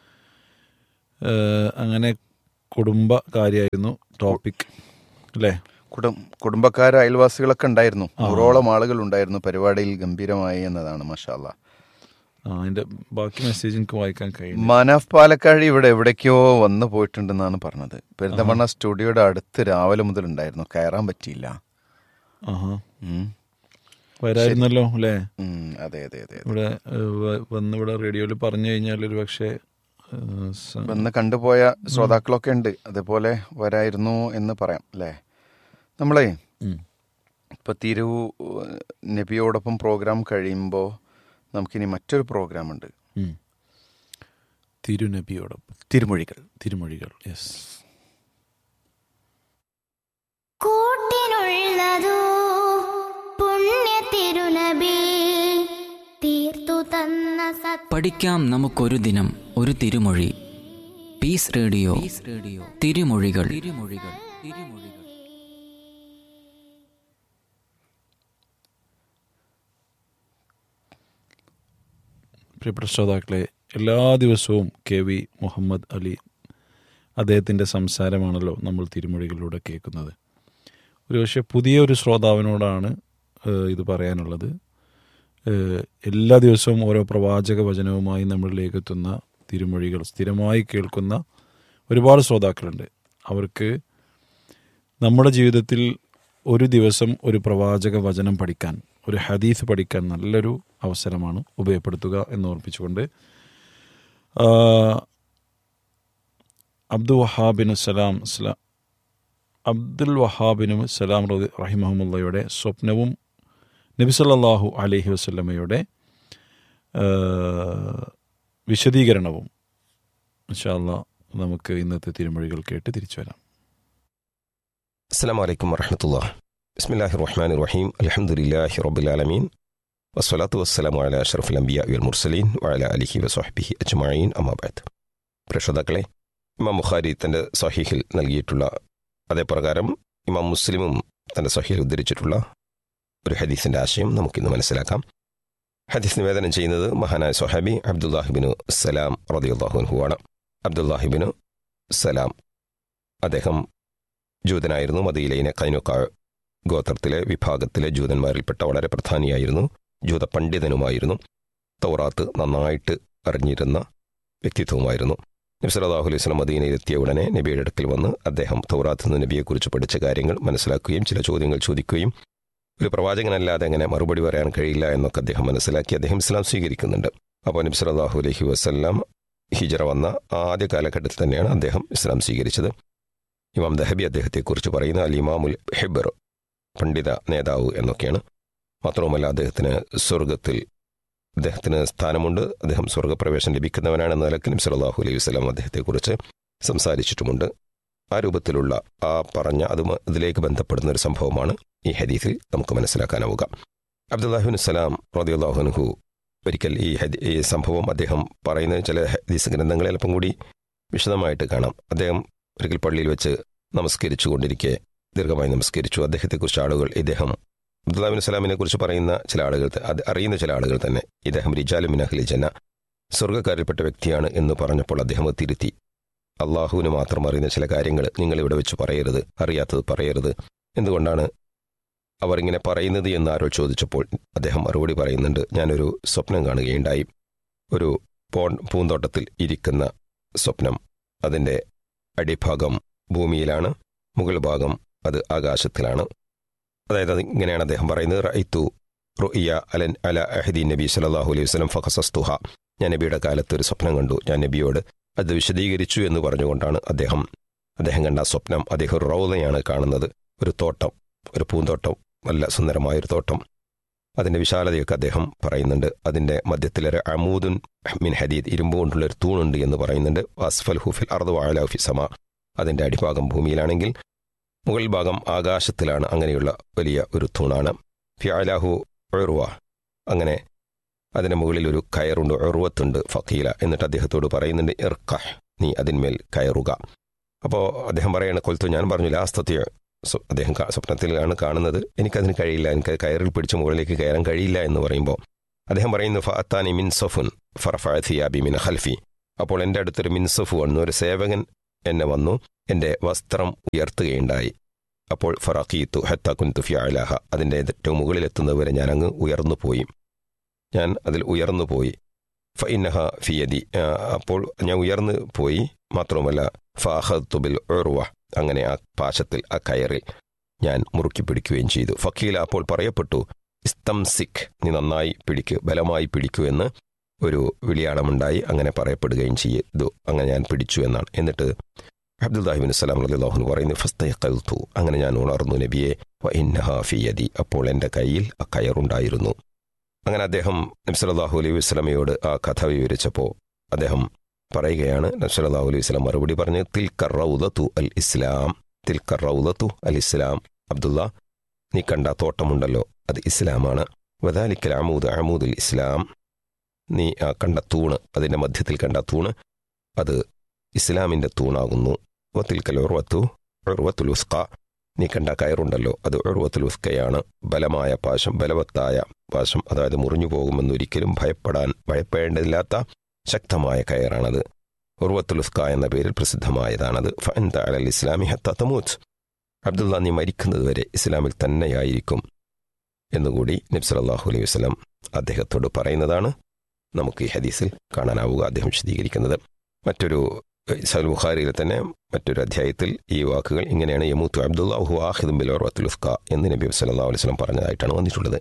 ഏഹ് അങ്ങനെ കുടുംബ കാര്യമായിരുന്നു ടോപ്പിക് അല്ലേ കുടും കുടുംബക്കാർ അയൽവാസികളൊക്കെ ഉണ്ടായിരുന്നു നൂറോളം ആളുകൾ ഉണ്ടായിരുന്നു പരിപാടിയിൽ ഗംഭീരമായി എന്നതാണ് മഷാല്ല ആ അതിൻ്റെ ബാക്കി മെസ്സേജ് എനിക്ക് വായിക്കാൻ കഴിയും മാനാഫ് പാലക്കാട് ഇവിടെ എവിടേക്കോ വന്നു പോയിട്ടുണ്ടെന്നാണ് പറഞ്ഞത് പെരിന്തമണ്ണ സ്റ്റുഡിയോയുടെ അടുത്ത് രാവിലെ മുതൽ ഉണ്ടായിരുന്നു കയറാൻ പറ്റിയില്ല ആഹാ ഉം. വരായിരുന്നല്ലോ അല്ലേ ഉം, അതെ അതെ അതെ അതെ. ഇവിടെ ഏഹ്, വ- വന്ന് ഇവിടെ റേഡിയോയിൽ പറഞ്ഞു കഴിഞ്ഞാൽ ഒരു പക്ഷേ ഏഹ്, സ- വന്ന് കണ്ടുപോയ ശ്രോതാക്കളൊക്കെ ഉണ്ട് അതേപോലെ വരായിരുന്നു എന്ന് പറയാം അല്ലേ നമ്മളെ ഉം. ഇപ്പൊ തിരു നബിയോടൊപ്പം പ്രോഗ്രാം കഴിയുമ്പോൾ നമുക്കിനി മറ്റൊരു പ്രോഗ്രാം ഉണ്ട് ഉം. തിരുനബിയോടൊപ്പം തിരുമൊഴികൾ തിരുമൊഴികൾ യെസ് കൂട്ടിനുള്ളതോ പുണ്യ തിരുനബി തീർത്തു തന്ന സത് പഠിക്കാം നമുക്കൊരു ദിനം ഒരു തിരുമൊഴി പീസ് റേഡിയോ റേഡിയോ തിരുമൊഴികൾ തിരുമൊഴികൾ തിരുമൊഴികൾ പ്രിയപ്പെട്ട ശ്രോതാക്കളെ എല്ലാ ദിവസവും കെ വി മുഹമ്മദ് അലി അദ്ദേഹത്തിൻ്റെ സംസാരമാണല്ലോ നമ്മൾ തിരുമൊഴികളിലൂടെ കേൾക്കുന്നത് ഒരു പക്ഷേ പുതിയൊരു ശ്രോതാവിനോടാണ് ഏഹ്, ഇത് പറയാനുള്ളത് ഏഹ്, എല്ലാ ദിവസവും ഓരോ പ്രവാചക വചനവുമായി നമ്മളിലേക്ക് എത്തുന്ന തിരുമൊഴികൾ സ്ഥിരമായി കേൾക്കുന്ന ഒരുപാട് ശ്രോതാക്കളുണ്ട് അവർക്ക് നമ്മുടെ ജീവിതത്തിൽ ഒരു ദിവസം ഒരു പ്രവാചക വചനം പഠിക്കാൻ ഒരു ഹദീസ് പഠിക്കാൻ നല്ലൊരു അവസരമാണ് ഉപയോഗപ്പെടുത്തുക എന്ന് ഓർപ്പിച്ചുകൊണ്ട് ആ, അബ്ദുൽ വഹാബിന് സലാം സലാം അബ്ദുൽ വഹാബിന് സലാം റഹി- റഹിമഹമുല്ലയുടെ സ്വപ്നവും നബി സല്ലല്ലാഹു അലൈഹി വസല്ലമയുടെ ആ, വിശദീകരണവും ഇൻഷാല്ല നമുക്ക് ഇന്നത്തെ തിരുമൊഴികൾ കേട്ട് തിരിച്ചു വരാം السلام عليكم ورحمة الله بسم الله الرحمن الرحيم الحمد لله رب العالمين والصلاة والسلام على أشرف الأنبياء والمرسلين وعلى آله وصحبه أجمعين أما بعد പ്രേക്ഷതാക്കളെ ഇമാം ബുഖാരി തൻ്റെ സഹീഹിൽ നൽകിയിട്ടുള്ള അതേ പ്രകാരം ഇമാം മുസ്ലിമും തൻ്റെ സഹീൽ ഉദ്ധരിച്ചിട്ടുള്ള ഒരു ഹദീസിൻ്റെ ആശയം നമുക്കിന്ന് മനസ്സിലാക്കാം ഹദീസ് നിവേദനം ചെയ്യുന്നത് മഹാനായ സ്വഹാബി അബ്ദുല്ലാഹിബിനു സലാം റദിയുല്ലാഹുൻഹു ആണ് അബ്ദുല്ലാഹിബിനു സലാം അദ്ദേഹം ജൂതനായിരുന്നു മദീലയിലെ കൈനുക്കാ ഗോത്രത്തിലെ വിഭാഗത്തിലെ ജൂതന്മാരിൽപ്പെട്ട വളരെ പ്രധാനിയായിരുന്നു ജൂത പണ്ഡിതനുമായിരുന്നു തൗറാത്ത് നന്നായിട്ട് അറിഞ്ഞിരുന്ന വ്യക്തിത്വമായിരുന്നു നബി സല്ലല്ലാഹു അലൈഹി വസല്ലം മദീനയിലെത്തിയ ഉടനെ നബിയുടെ അടുക്കൽ വന്ന് അദ്ദേഹം തൗറാത്ത് നിന്ന് നബിയെക്കുറിച്ച് പഠിച്ച കാര്യങ്ങൾ മനസ്സിലാക്കുകയും ചില ചോദ്യങ്ങൾ ചോദിക്കുകയും ഒരു പ്രവാചകനല്ലാതെ എങ്ങനെ മറുപടി പറയാൻ കഴിയില്ല എന്നൊക്കെ അദ്ദേഹം മനസ്സിലാക്കി അദ്ദേഹം ഇസ്ലാം സ്വീകരിക്കുന്നുണ്ട് അപ്പോൾ നബി സല്ലല്ലാഹു അലൈഹി വസല്ലം ഹിജറ വന്ന ആദ്യ കാലഘട്ടത്തിൽ തന്നെയാണ് അദ്ദേഹം ഇസ്ലാം സ്വീകരിച്ചത് ഇമാം ദഹബി അദ്ദേഹത്തെക്കുറിച്ച് പറയുന്ന അൽ ഇമാമുൽ ഹെബർ പണ്ഡിത നേതാവ് എന്നൊക്കെയാണ് മാത്രവുമല്ല അദ്ദേഹത്തിന് സ്വർഗത്തിൽ അദ്ദേഹത്തിന് സ്ഥാനമുണ്ട് അദ്ദേഹം സ്വർഗപ്രവേശനം ലഭിക്കുന്നവനാണെന്ന നിലയ്ക്ക് നബി സല്ലല്ലാഹു അലൈഹി വസല്ലം അദ്ദേഹത്തെക്കുറിച്ച് സംസാരിച്ചിട്ടുമുണ്ട് ആ രൂപത്തിലുള്ള ആ പറഞ്ഞ അത് ഇതിലേക്ക് ബന്ധപ്പെടുന്ന ഒരു സംഭവമാണ് ഈ ഹദീസിൽ നമുക്ക് മനസ്സിലാക്കാനാവുക അബ്ദുല്ലാഹിബിൻ സലാം റദിയുല്ലാഹുനഹു ഒരിക്കൽ ഈ ഹദി ഈ സംഭവം അദ്ദേഹം പറയുന്ന ചില ഹദീസ് ഗ്രന്ഥങ്ങളിൽ അല്പം കൂടി വിശദമായിട്ട് കാണാം അദ്ദേഹം ഒരിക്കൽ പള്ളിയിൽ വെച്ച് നമസ്കരിച്ചു കൊണ്ടിരിക്കെ ദീർഘമായി നമസ്കരിച്ചു അദ്ദേഹത്തെക്കുറിച്ച് ആളുകൾ ഇദ്ദേഹം അബ്ദുല്ലാബിൻ സലാമിനെ കുറിച്ച് പറയുന്ന ചില ആളുകൾ ത- അത് അറിയുന്ന ചില ആളുകൾ തന്നെ ഇദ്ദേഹം റിജാലുമിൻ അഹ്ലി ജന്ന സ്വർഗ്ഗക്കാരിൽപ്പെട്ട വ്യക്തിയാണ് എന്ന് പറഞ്ഞപ്പോൾ അദ്ദേഹം അത് തിരുത്തി അള്ളാഹുവിന് മാത്രം അറിയുന്ന ചില കാര്യങ്ങൾ നിങ്ങൾ ഇവിടെ വെച്ച് പറയരുത് അറിയാത്തത് പറയരുത് എന്തുകൊണ്ടാണ് അവർ ഇങ്ങനെ പറയുന്നത് എന്ന് ആരോ ചോദിച്ചപ്പോൾ അദ്ദേഹം മറുപടി പറയുന്നുണ്ട് ഞാനൊരു സ്വപ്നം കാണുകയുണ്ടായി ഒരു പോൺ പൂന്തോട്ടത്തിൽ ഇരിക്കുന്ന സ്വപ്നം അതിൻ്റെ അടിഭാഗം ഭൂമിയിലാണ് മുകൾ ഭാഗം അത് ആകാശത്തിലാണ് അതായത് അത് ഇങ്ങനെയാണ് അദ്ദേഹം പറയുന്നത് റൈത്തു റുഇയ അലൻ അല അഹദി നബി സല്ലല്ലാഹു അലൈഹി വസല്ലം ഫഖസസ്തുഹ ഞാൻ നബിയുടെ കാലത്ത് ഒരു സ്വപ്നം കണ്ടു ഞാൻ നബിയോട് അത് വിശദീകരിച്ചു എന്ന് പറഞ്ഞുകൊണ്ടാണ് അദ്ദേഹം അദ്ദേഹം കണ്ട ആ സ്വപ്നം അദ്ദേഹം ഒരു റൗദയാണ് കാണുന്നത് ഒരു തോട്ടം ഒരു പൂന്തോട്ടം നല്ല സുന്ദരമായ ഒരു തോട്ടം അതിൻ്റെ വിശാലതയൊക്കെ അദ്ദേഹം പറയുന്നുണ്ട് അതിൻ്റെ മധ്യത്തിലൊരു അമൂദുൻ മിൻ ഹദീദ് ഇരുമ്പ് കൊണ്ടുള്ള ഒരു തൂണുണ്ട് എന്ന് പറയുന്നുണ്ട് അസ്ഫൽ ഹുഫിൽ അർദ് വാല ഫി സമ അതിൻ്റെ അടിഭാഗം ഭൂമിയിലാണെങ്കിൽ മുകൾ ഭാഗം ആകാശത്തിലാണ് അങ്ങനെയുള്ള വലിയ ഒരു തൂണാണ് ഫിയാലാഹു ഒഴുവ അങ്ങനെ അതിന് മുകളിൽ ഒരു കയറുണ്ട് ഒഴുവത്തുണ്ട് ഫക്കീല എന്നിട്ട് അദ്ദേഹത്തോട് പറയുന്നുണ്ട് ഇർക്കഹ് നീ അതിന്മേൽ കയറുക അപ്പോൾ അദ്ദേഹം പറയാണ് കൊൽത്തു ഞാൻ പറഞ്ഞു ലാസ്തത്യ സ്വ- അദ്ദേഹം കാ- സ്വപ്നത്തിലാണ് കാണുന്നത് എനിക്കതിന് കഴിയില്ല എനിക്ക് കയറിൽ പിടിച്ച് മുകളിലേക്ക് കയറാൻ കഴിയില്ല എന്ന് പറയുമ്പോൾ അദ്ദേഹം പറയുന്നു ഫാത്താനി മിൻ സഫുൻ ഫറഫിയാബി മിൻ ഹൽഫി അപ്പോൾ എൻ്റെ അടുത്തൊരു മിൻസഫ് വന്നു ഒരു സേവകൻ എന്നെ വന്നു എൻ്റെ വസ്ത്രം ഉയർത്തുകയുണ്ടായി അപ്പോൾ ഫറഖീത്തു ഹത്ത കുൻതു ഫി അലാഹ അതിൻ്റെ ഏറ്റവും മുകളിലെത്തുന്നതുവരെ ഞാൻ അങ്ങ് ഉയർന്നു പോയി ഞാൻ അതിൽ ഉയർന്നു പോയി ഫഇന്നഹ ഫിയദി ആ, അപ്പോൾ ഞാൻ ഉയർന്നു പോയി മാത്രമല്ല ഫാഹത്തു ബിൽ ഉർവ അങ്ങനെ ആ പാശത്തിൽ ആ കയറിൽ ഞാൻ മുറുക്കി പിടിക്കുകയും ചെയ്തു ഫക്കീല അപ്പോൾ പറയപ്പെട്ടു ഇസ്തംസിക് നീ നന്നായി പിടിക്കൂ ബലമായി പിടിക്കൂ എന്ന് ഒരു വിളിയാളമുണ്ടായി അങ്ങനെ പറയപ്പെടുകയും ചെയ്തു അങ്ങനെ ഞാൻ പിടിച്ചു എന്നാണ് എന്നിട്ട് അബ്ദുല്ലാഹിബിൻ സലാം അള്ളാഹുന് പറയുന്നു ഫസ്തു അങ്ങനെ ഞാൻ ഉണർന്നു നബിയെ വ ഇന്നഹ ഫിയദി അപ്പോൾ എൻ്റെ കയ്യിൽ ആ കയറുണ്ടായിരുന്നു അങ്ങനെ അദ്ദേഹം നബ്സലാഹു അലൈഹി വസ്ലമയോട് ആ കഥ വിവരിച്ചപ്പോൾ അദ്ദേഹം പറയുകയാണ് നബ്സലാഹു അലൈഹി വസ്ലാം മറുപടി പറഞ്ഞ് തിൽക്കർ റൗദത്തു അൽ ഇസ്ലാം തിൽക്കർ റൗദത്തു അൽ ഇസ്ലാം അബ്ദുള്ള നീ കണ്ട തോട്ടമുണ്ടല്ലോ അത് ഇസ്ലാമാണ് വദാലിക്കൽ അമൂദ് അമൂദുൽ ഇസ്ലാം നീ ആ കണ്ട തൂണ് അതിൻ്റെ മധ്യത്തിൽ കണ്ട തൂണ് അത് ഇസ്ലാമിൻ്റെ തൂണാകുന്നു വത്തിൽക്കൽ ഉർവത്തു ഉർവത്തുൽ ഉസ്ക നീ കണ്ട കയറുണ്ടല്ലോ അത് ഉർവത്തുൽ ഉസ്കയാണ് ബലമായ പാശം ബലവത്തായ പാശം അതായത് മുറിഞ്ഞു പോകുമെന്നൊരിക്കലും ഭയപ്പെടാൻ ഭയപ്പെടേണ്ടതില്ലാത്ത ശക്തമായ കയറാണത് ഉർവത്തുൽ ഉസ്ക എന്ന പേരിൽ പ്രസിദ്ധമായതാണത് ഫഅൻത അലൽ ഇസ്ലാമി ഹത്ത തമൂത്ത് അബ്ദുള്ള നീ മരിക്കുന്നത് വരെ ഇസ്ലാമിൽ തന്നെയായിരിക്കും എന്നുകൂടി നബ്സലാഹു അലൈഹി വസ്ലം അദ്ദേഹത്തോട് പറയുന്നതാണ് നമുക്ക് ഈ ഹദീസിൽ കാണാനാവുക അദ്ദേഹം വിശദീകരിക്കുന്നത് മറ്റൊരു സഹൽ ബുഖാരിയിലെ തന്നെ മറ്റൊരു അധ്യായത്തിൽ ഈ വാക്കുകൾ ഇങ്ങനെയാണ് യമൂത്തു അബ്ദുല്ലാഹു ആഹിദും ബിൽ ഉർവത്തുലുസ്ക എന്ന് നബി സല്ലല്ലാഹു അലൈഹി വസല്ലം പറഞ്ഞതായിട്ടാണ് വന്നിട്ടുള്ളത്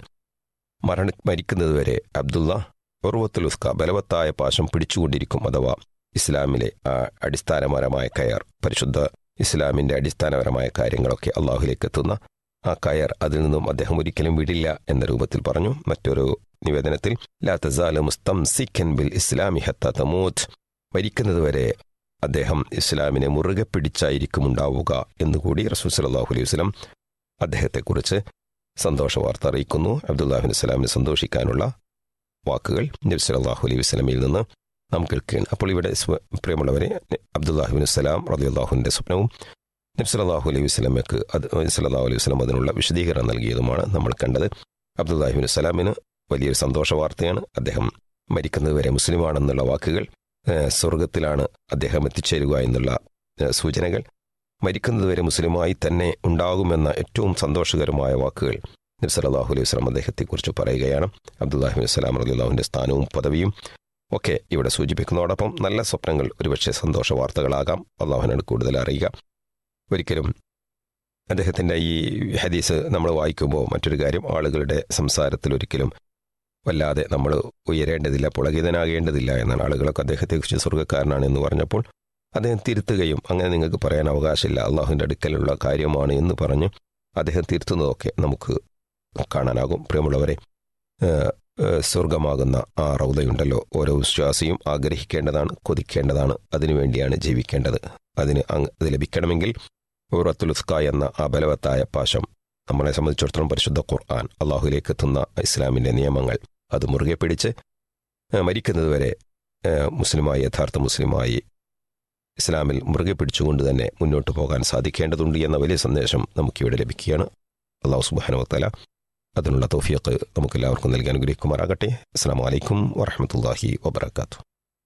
മരണ മരിക്കുന്നതുവരെ അബ്ദുള്ള ഉർവത്തുലുസ്ക ബലവത്തായ പാശം പിടിച്ചുകൊണ്ടിരിക്കും അഥവാ ഇസ്ലാമിലെ ആ അടിസ്ഥാനപരമായ കയർ പരിശുദ്ധ ഇസ്ലാമിന്റെ അടിസ്ഥാനപരമായ കാര്യങ്ങളൊക്കെ അള്ളാഹുലേക്ക് എത്തുന്ന ആ കയർ അതിൽ നിന്നും അദ്ദേഹം ഒരിക്കലും വിടില്ല എന്ന രൂപത്തിൽ പറഞ്ഞു മറ്റൊരു നിവേദനത്തിൽ ലാ തസാല മുസ്തംസിക്കൻ ബിൽ ഇസ്ലാമി ഹത്ത തമൂത്ത് മരിക്കുന്നതുവരെ അദ്ദേഹം ഇസ്ലാമിനെ മുറുകെ പിടിച്ചായിരിക്കും ഉണ്ടാവുക എന്നുകൂടി റസൂൽ സലാഹു അലൈഹി വസ്ലം അദ്ദേഹത്തെക്കുറിച്ച് സന്തോഷ വാർത്ത അറിയിക്കുന്നു അബ്ദുല്ലാഹിൻ ഇസ്ലാമിനെ സന്തോഷിക്കാനുള്ള വാക്കുകൾ നബി സലാഹു അലൈഹി വസ്ലമിൽ നിന്ന് നാം കേൾക്കുകയാണ് അപ്പോൾ ഇവിടെ സ്വ- പ്രിയമുള്ളവരെ അബ്ദുല്ലാഹിബിൻ സലാം റളിയല്ലാഹുവിൻ്റെ സ്വപ്നവും നബി സല്ലല്ലാഹു അലൈഹി വസ്ലമക്ക് അത് സല്ലല്ലാഹു അലൈഹി വസ്ലം അതിനുള്ള വിശദീകരണം നൽകിയതുമാണ് നമ്മൾ കണ്ടത് അബ്ദുല്ലാഹിബിൻ സലാമിന് വലിയൊരു സന്തോഷ വാർത്തയാണ് അദ്ദേഹം മരിക്കുന്നതുവരെ മുസ്ലിമാണെന്നുള്ള വാക്കുകൾ ഏഹ് സ്വർഗത്തിലാണ് അദ്ദേഹം എത്തിച്ചേരുക എന്നുള്ള ഏഹ് സൂചനകൾ മരിക്കുന്നതുവരെ മുസ്ലിമായി തന്നെ ഉണ്ടാകുമെന്ന ഏറ്റവും സന്തോഷകരമായ വാക്കുകൾ നബി സല്ലല്ലാഹു അലൈഹി വസല്ലം അദ്ദേഹത്തെക്കുറിച്ച് പറയുകയാണ് അബ്ദുല്ലാഹിബിൻ സലാം റളിയല്ലാഹുവിൻ്റെ സ്ഥാനവും പദവിയും ഒക്കെ ഇവിടെ സൂചിപ്പിക്കുന്നതോടൊപ്പം നല്ല സ്വപ്നങ്ങൾ ഒരുപക്ഷെ സന്തോഷ വാർത്തകളാകാം അള്ളാഹുവിനോട് കൂടുതൽ അറിയുക ഒരിക്കലും അദ്ദേഹത്തിൻ്റെ ഈ ഹദീസ് നമ്മൾ വായിക്കുമ്പോൾ മറ്റൊരു കാര്യം ആളുകളുടെ സംസാരത്തിൽ ഒരിക്കലും വല്ലാതെ നമ്മൾ ഉയരേണ്ടതില്ല പുളകിതനാകേണ്ടതില്ല എന്നാണ് ആളുകളൊക്കെ അദ്ദേഹത്തെക്കുറിച്ച് സ്വർഗ്ഗക്കാരനാണ് എന്ന് പറഞ്ഞപ്പോൾ അദ്ദേഹം തിരുത്തുകയും അങ്ങനെ നിങ്ങൾക്ക് പറയാൻ അവകാശമില്ല അള്ളാഹുവിൻ്റെ അടുക്കലുള്ള കാര്യമാണ് എന്ന് പറഞ്ഞ് അദ്ദേഹം തിരുത്തുന്നതൊക്കെ നമുക്ക് കാണാനാകും പ്രിയമുള്ളവരെ ഏഹ്, ഏഹ്, സ്വർഗമാകുന്ന ആ റൗദയുണ്ടല്ലോ ഓരോ വിശ്വാസിയും ആഗ്രഹിക്കേണ്ടതാണ് കൊതിക്കേണ്ടതാണ് അതിനുവേണ്ടിയാണ് ജീവിക്കേണ്ടത് അതിന് അങ് അത് ലഭിക്കണമെങ്കിൽ ഉറത്തുലുസ്ക എന്ന ആ ബലവത്തായ പാശം നമ്മളെ സംബന്ധിച്ചിടത്തോളം പരിശുദ്ധ ഖുർആൻ അള്ളാഹുലേക്ക് എത്തുന്ന ഇസ്ലാമിൻ്റെ നിയമങ്ങൾ അത് മുറുകെ പിടിച്ച് ഏഹ്, മരിക്കുന്നതുവരെ ഏഹ്, മുസ്ലിമായി യഥാർത്ഥ മുസ്ലിമായി ഇസ്ലാമിൽ മുറുകെ പിടിച്ചുകൊണ്ട് തന്നെ മുന്നോട്ട് പോകാൻ സാധിക്കേണ്ടതുണ്ട് എന്ന വലിയ സന്ദേശം നമുക്കിവിടെ ലഭിക്കുകയാണ് അള്ളാഹു സുബാനുവത്തല അതിനുള്ള തോഫിയൊക്കെ നമുക്കെല്ലാവർക്കും നൽകി അനുഗ്രഹിക്കുമാറാകട്ടെ അസ്സാം വലൈക്കും വറഹമത്തല്ലാഹി വബർക്കാത്തു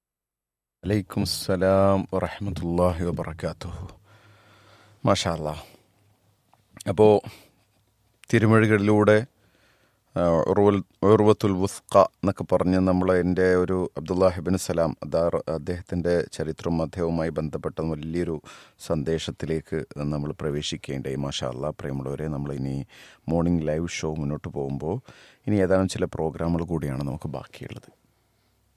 അലൈക്കും സലാം വറഹമത്തല്ലാഹി വബർക്കാത്തുഹു മാഷാ അല്ലാ അപ്പോൾ തിരുമൊഴികളിലൂടെ ആ, ഉർവൽ ഉർവത്തുൽ വുസ്ക എന്നൊക്കെ പറഞ്ഞ് നമ്മൾ എൻ്റെ ഒരു അബ്ദുല്ലാഹിബിൻ സലാം അതാ അദ്ദേഹത്തിൻ്റെ ചരിത്രവും അദ്ദേഹവുമായി ബന്ധപ്പെട്ട വലിയൊരു സന്ദേശത്തിലേക്ക് നമ്മൾ പ്രവേശിക്കേണ്ടായി മാഷാ അല്ലാ പ്രിയമുള്ളവരെ നമ്മൾ ഇനി മോർണിംഗ് ലൈവ് ഷോ മുന്നോട്ട് പോകുമ്പോൾ ഇനി ഏതാനും ചില പ്രോഗ്രാമുകൾ കൂടിയാണ് നമുക്ക് ബാക്കിയുള്ളത്